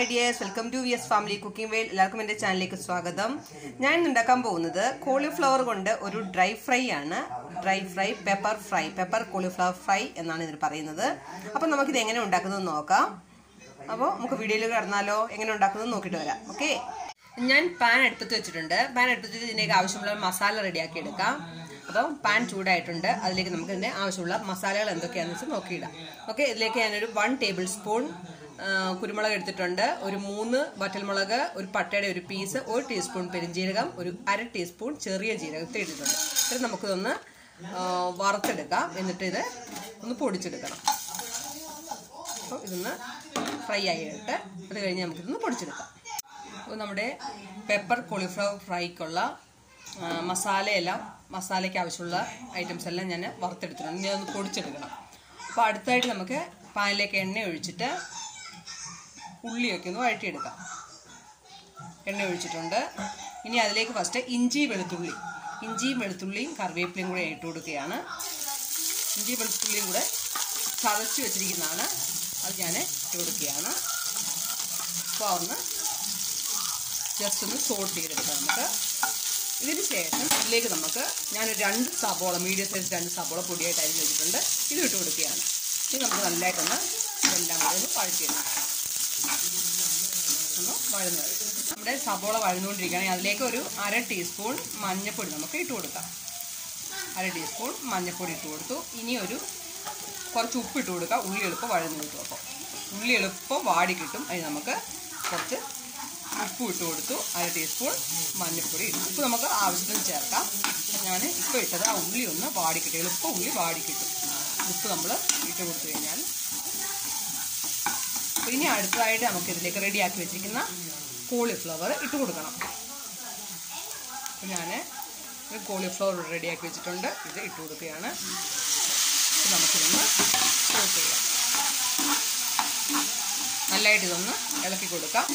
hi dears welcome to V S family cooking വെയിൽ എല്ലാവർക്കും എൻ്റെ ചാനലിലേക്ക് സ്വാഗതം ഞാൻ ഇന്ന് ഉണ്ടാക്കാൻ പോകുന്നത് കോളിഫ്ലവർ കൊണ്ട് ഒരു ഡ്രൈ ഫ്രൈ ആണ് dry fry pepper fry pepper cauliflower fry എന്നാണ് ഇതിന് പറയുന്നത് അപ്പം നമുക്കിത് എങ്ങനെ ഉണ്ടാക്കുന്നത് നോക്കാം അപ്പോൾ നമുക്ക് വീഡിയോയിലേക്ക് കടന്നാലോ എങ്ങനെ ഉണ്ടാക്കുന്നത് നോക്കിയിട്ട് വരാം ഓക്കെ ഞാൻ പാൻ അടുപ്പത്ത് വെച്ചിട്ടുണ്ട് പാൻ അടുപ്പത്ത് വെച്ച് ഇതിലേക്ക് ആവശ്യമുള്ള മസാല റെഡിയാക്കി എടുക്കാം അപ്പോൾ പാൻ ചൂടായിട്ടുണ്ട് അതിലേക്ക് നമുക്ക് ഇതിൻ്റെ ആവശ്യമുള്ള മസാലകൾ എന്തൊക്കെയാണെന്ന് വെച്ചാൽ നോക്കിയിടാം ഓക്കെ ഇതിലേക്ക് ഞാനൊരു വൺ ടേബിൾ സ്പൂൺ ആ, കുരുമുളക് എടുത്തിട്ടുണ്ട് ഒരു മൂന്ന് വറ്റൽമുളക് ഒരു പട്ടയുടെ ഒരു പീസ് ഒരു ടീസ്പൂൺ പെരിഞ്ജീരകം ഒരു അര ടീസ്പൂൺ ചെറിയ ജീരകത്തെ ഇട്ടിട്ടുണ്ട് ഇത് നമുക്കിതൊന്ന് ആ, വറുത്തെടുക്കാം എന്നിട്ട് ഇത് ഒന്ന് പൊടിച്ചെടുക്കണം അപ്പോൾ ഇതൊന്ന് ഫ്രൈ ആയിട്ട് അത് കഴിഞ്ഞ് നമുക്കിതൊന്ന് പൊടിച്ചെടുക്കാം അപ്പോൾ നമ്മുടെ പെപ്പർ കോളിഫ്ലവർ ഫ്രൈക്കുള്ള ആ, മസാലയെല്ലാം മസാലയ്ക്ക് ആവശ്യമുള്ള ഐറ്റംസ് എല്ലാം ഞാൻ വറുത്തെടുത്തിട്ടുണ്ട് ഇനി അതൊന്ന് പൊടിച്ചെടുക്കണം അപ്പോൾ അടുത്തായിട്ട് നമുക്ക് പാനിലേക്ക് എണ്ണ ഒഴിച്ചിട്ട് ഉള്ളിയൊക്കെ ഒന്ന് വഴറ്റിയെടുക്കാം എണ്ണ ഒഴിച്ചിട്ടുണ്ട് ഇനി അതിലേക്ക് ഫസ്റ്റ് ഇഞ്ചി വെളുത്തുള്ളി ഇഞ്ചിയും വെളുത്തുള്ളിയും കറിവേപ്പിലയും കൂടെ ഇട്ട് കൊടുക്കുകയാണ് ഇഞ്ചി വെളുത്തുള്ളിയും കൂടെ ചതച്ച് വെച്ചിരിക്കുന്നതാണ് അത് ഞാൻ ഇട്ട് കൊടുക്കുകയാണ് അപ്പോൾ ഒന്ന് ജസ്റ്റ് ഒന്ന് സോട്ട് ചെയ്തെടുക്കാം നമുക്ക് ഇതിന് ശേഷം ഇതിലേക്ക് നമുക്ക് ഞാൻ രണ്ട് സബോള മീഡിയം സൈസ് രണ്ട് സബോള പൊടിയായിട്ട് അരിഞ്ഞ് വെച്ചിട്ടുണ്ട് ഇത് ഇട്ട് കൊടുക്കുകയാണ് ഇത് നമുക്ക് നല്ലതായിട്ടൊന്ന് എല്ലാം കൂടെ ഒന്ന് വഴറ്റിയെടുക്കാം ഒന്ന് വഴന്നത് നമ്മുടെ സബോള വഴന്നുകൊണ്ടിരിക്കുകയാണെങ്കിൽ അതിലേക്ക് ഒരു അര ടീസ്പൂൺ മഞ്ഞൾപ്പൊടി നമുക്ക് ഇട്ട് കൊടുക്കാം അര ടീസ്പൂൺ മഞ്ഞൾപ്പൊടി ഇട്ട് കൊടുത്തു ഇനി ഒരു കുറച്ച് ഉപ്പ് ഇട്ട് കൊടുക്കുക ഉള്ളി എളുപ്പം വഴന്നു കിട്ടും അപ്പോൾ ഉള്ളി എളുപ്പം വാടി കിട്ടും അതിന് നമുക്ക് കുറച്ച് ഉപ്പ് ഇട്ട് കൊടുത്തു അര ടീസ്പൂൺ മഞ്ഞൾപ്പൊടി ഇട്ടു ഉപ്പ് നമുക്ക് ആവശ്യത്തിന് ചേർക്കാം ഞാൻ ഇപ്പോൾ ഇട്ടത് ആ ഉള്ളി ഒന്ന് വാടി കിട്ടും എളുപ്പം ഉള്ളി വാടി കിട്ടും ഉപ്പ് നമ്മൾ ഇട്ട് കൊടുത്തു കഴിഞ്ഞാൽ അപ്പോൾ ഇനി അടുത്തതായിട്ട് നമുക്ക് ഇതിലേക്ക് റെഡിയാക്കി വെച്ചിരിക്കുന്ന കോളിഫ്ലവർ ഇട്ട് കൊടുക്കണം അപ്പോൾ ഞാൻ ഒരു കോളിഫ്ലവർ റെഡിയാക്കി വെച്ചിട്ടുണ്ട് ഇത് ഇട്ട് കൊടുക്കുകയാണ് അപ്പോൾ നമുക്കിതൊന്ന് കോട്ട് ചെയ്യാം നല്ലതായിട്ട് ഇതൊന്ന് ഇളക്കി കൊടുക്കാം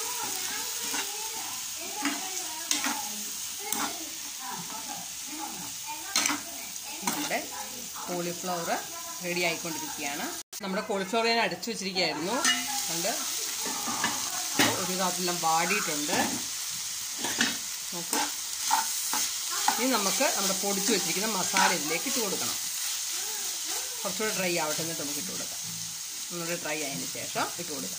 നമ്മുടെ കോളിഫ്ലവർ റെഡി ആയിക്കൊണ്ടിരിക്കുകയാണ് നമ്മുടെ കോളിഫ്ലവർ ഞാൻ അടച്ചു വെച്ചിരിക്കുകയായിരുന്നു കണ്ട് ഒരു കാലത്തെല്ലാം വാടിയിട്ടുണ്ട് നോക്ക് ഇനി നമുക്ക് നമ്മുടെ പൊടിച്ചു വെച്ചിരിക്കുന്ന മസാല ഇതിലേക്ക് ഇട്ട് കൊടുക്കണം കുറച്ചുകൂടെ ഡ്രൈ ആവട്ടെ എന്നിട്ട് നമുക്ക് ഇട്ട് കൊടുക്കാം ഒന്നുകൂടെ ഡ്രൈ ആയതിനു ശേഷം ഇട്ട് കൊടുക്കാം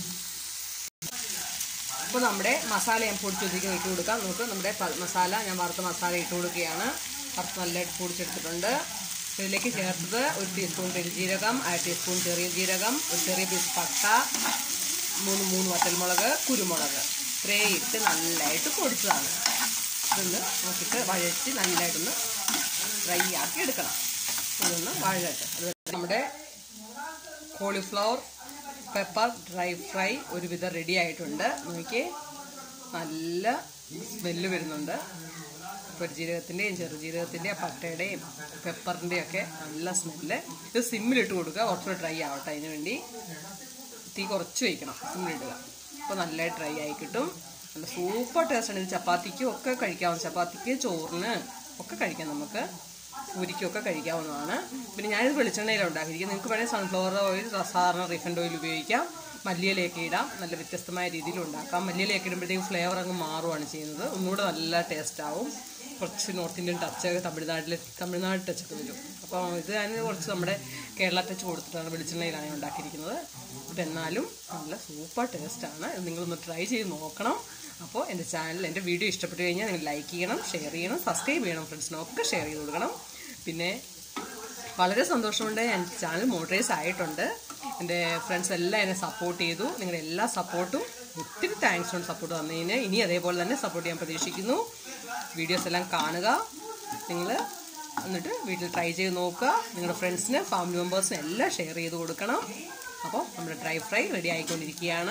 അപ്പോൾ നമ്മുടെ മസാല ഞാൻ പൊടിച്ച് വെച്ചിരിക്കുന്നത് ഇട്ട് കൊടുക്കാം നമുക്ക് നമ്മുടെ പ- മസാല ഞാൻ വറുത്ത മസാല ഇട്ട് കൊടുക്കുകയാണ് വറുത്ത് നല്ലതായിട്ട് പൊടിച്ചെടുത്തിട്ടുണ്ട് ഇതിലേക്ക് ചേർത്തത് ഒരു ടീസ്പൂൺ പെരുജീരകം അര ടീസ്പൂൺ ചെറിയ ജീരകം ഒരു ചെറിയ പീസ് പട്ട മൂന്ന് മൂന്ന് വറ്റൽമുളക് കുരുമുളക് ഇത്രയും ഇട്ട് നല്ലതായിട്ട് പൊടിച്ചതാണ് ഇതൊന്ന് നോക്കിയിട്ട് വഴറ്റി നല്ലതായിട്ടൊന്ന് ഡ്രൈ ആക്കി എടുക്കണം ഇതൊന്ന് വഴറ്റ് അത് നമ്മുടെ കോളിഫ്ലവർ പെപ്പർ ഡ്രൈ ഫ്രൈ ഒരുവിധം റെഡി ആയിട്ടുണ്ട് നോക്കിയേ നല്ല സ്മെല്ല് വരുന്നുണ്ട് പെരുജീരകത്തിൻ്റെയും ചെറുജീരകത്തിൻ്റെയും പട്ടയുടെയും പെപ്പറിൻ്റെയും ഒക്കെ നല്ല സ്മെല്ല് ഇത് സിമ്മിലിട്ട് കൊടുക്കുക കുറച്ചുകൂടെ ഡ്രൈ ആവട്ടെ അതിന് വേണ്ടി തീ കുറച്ച് വയ്ക്കണം സിമ്മിലിടുക അപ്പോൾ നല്ല ഡ്രൈ ആയി കിട്ടും നല്ല സൂപ്പർ ടേസ്റ്റാണ് ഇത് ചപ്പാത്തിക്കും ഒക്കെ കഴിക്കാവുന്ന ചപ്പാത്തിക്ക് ചോറിന് ഒക്കെ കഴിക്കാം നമുക്ക് പൂരിക്കൊക്കെ കഴിക്കാവുന്നതാണ് പിന്നെ ഞാനിത് വെളിച്ചെണ്ണയിലാണ് ഉണ്ടാക്കിയിരിക്കുന്നത് നിങ്ങൾക്ക് വേണമെങ്കിൽ സൺഫ്ലവർ ഓയിൽ സാധാരണ റിഫൈൻഡ് ഓയിൽ ഉപയോഗിക്കാം മല്ലിയിലേക്ക് ഇടാം നല്ല വ്യത്യസ്തമായ രീതിയിൽ ഉണ്ടാക്കാം മല്ലിയിലേക്ക് ഇടുമ്പോഴത്തേക്കും ഫ്ലേവർ അങ്ങ് മാറുകയാണ് ചെയ്യുന്നത് ഒന്നുകൂടെ നല്ല ടേസ്റ്റ് ആവും കുറച്ച് നോർത്ത് ഇന്ത്യൻ ടച്ച് തമിഴ്നാട്ടിൽ തമിഴ്നാട് ടച്ച് ഒക്കെ വരും അപ്പോൾ ഇത് ഞാൻ കുറച്ച് നമ്മുടെ കേരള ടച്ച് കൊടുത്തിട്ടാണ് വെളിച്ചെണ്ണയിലാണ് ഞാൻ ഉണ്ടാക്കിയിരിക്കുന്നത് അപ്പോൾ എന്നാലും നല്ല സൂപ്പർ ടേസ്റ്റാണ് ഇത് നിങ്ങളൊന്ന് ട്രൈ ചെയ്ത് നോക്കണം അപ്പോൾ എൻ്റെ ചാനൽ എൻ്റെ വീഡിയോ ഇഷ്ടപ്പെട്ടു കഴിഞ്ഞാൽ നിങ്ങൾ ലൈക്ക് ചെയ്യണം ഷെയർ ചെയ്യണം സബ്സ്ക്രൈബ് ചെയ്യണം ഫ്രണ്ട്സിനൊക്കെ ഷെയർ ചെയ്ത് കൊടുക്കണം പിന്നെ വളരെ സന്തോഷമുണ്ട് എൻ്റെ ചാനൽ മോട്ടറൈസ് ആയിട്ടുണ്ട് എൻ്റെ ഫ്രണ്ട്സ് എല്ലാം എന്നെ സപ്പോർട്ട് ചെയ്തു നിങ്ങളുടെ എല്ലാ സപ്പോർട്ടും ഒത്തിരി താങ്ക്സ് ഉണ്ട് സപ്പോർട്ട് തന്നതിന് ഇനി അതേപോലെ തന്നെ സപ്പോർട്ട് ചെയ്യാൻ പ്രതീക്ഷിക്കുന്നു വീഡിയോസ് എല്ലാം കാണുക നിങ്ങൾ എന്നിട്ട് വീട്ടിൽ ട്രൈ ചെയ്ത് നോക്കുക നിങ്ങളുടെ ഫ്രണ്ട്സിന് ഫാമിലി മെമ്പേഴ്സിന് എല്ലാം ഷെയർ ചെയ്ത് കൊടുക്കണം അപ്പോൾ നമ്മുടെ ഡ്രൈ ഫ്രൈ റെഡി ആയിക്കൊണ്ടിരിക്കുകയാണ്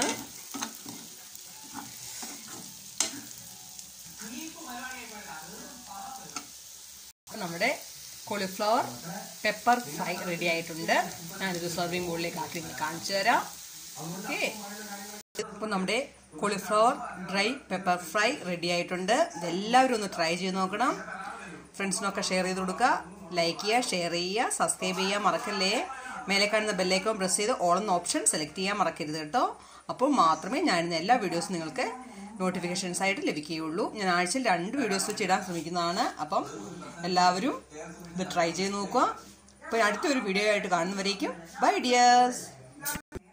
അപ്പോൾ നമ്മുടെ കോളിഫ്ലവർ പെപ്പർ ഫ്രൈ റെഡി ആയിട്ടുണ്ട് ഞാനിത് സർവിങ് ബോളിലേക്ക് ആക്കി നിങ്ങൾക്ക് കാണിച്ചു തരാം ഓക്കെ ഇപ്പോൾ നമ്മുടെ cauliflower dry pepper fry ready ആയിട്ടുണ്ട് ഇതെല്ലാവരും ഒന്ന് ട്രൈ ചെയ്ത് നോക്കണം ഫ്രണ്ട്സിനൊക്കെ ഷെയർ ചെയ്ത് കൊടുക്കുക ലൈക്ക് ചെയ്യുക ഷെയർ ചെയ്യുക സബ്സ്ക്രൈബ് ചെയ്യുക മറക്കല്ലേ മേലെ കാണുന്ന ബെല്ലൈക്കോൺ പ്രസ് ചെയ്ത് ഓൾ എന്ന ഓപ്ഷൻ സെലക്ട് ചെയ്യാൻ മറക്കരുത് കേട്ടോ അപ്പോൾ മാത്രമേ ഞാനിന്ന് എല്ലാ വീഡിയോസും നിങ്ങൾക്ക് നോട്ടിഫിക്കേഷൻസ് ആയിട്ട് ലഭിക്കുകയുള്ളൂ ഞാൻ ആഴ്ചയിൽ രണ്ട് വീഡിയോസ് വെച്ച് ഇടാൻ ശ്രമിക്കുന്നതാണ് അപ്പം എല്ലാവരും ഇത് ട്രൈ ചെയ്ത് നോക്കുക അപ്പോൾ അടുത്തൊരു വീഡിയോ ആയിട്ട് കാണുന്നവരേക്കും ബൈ ഡിയേഴ്സ്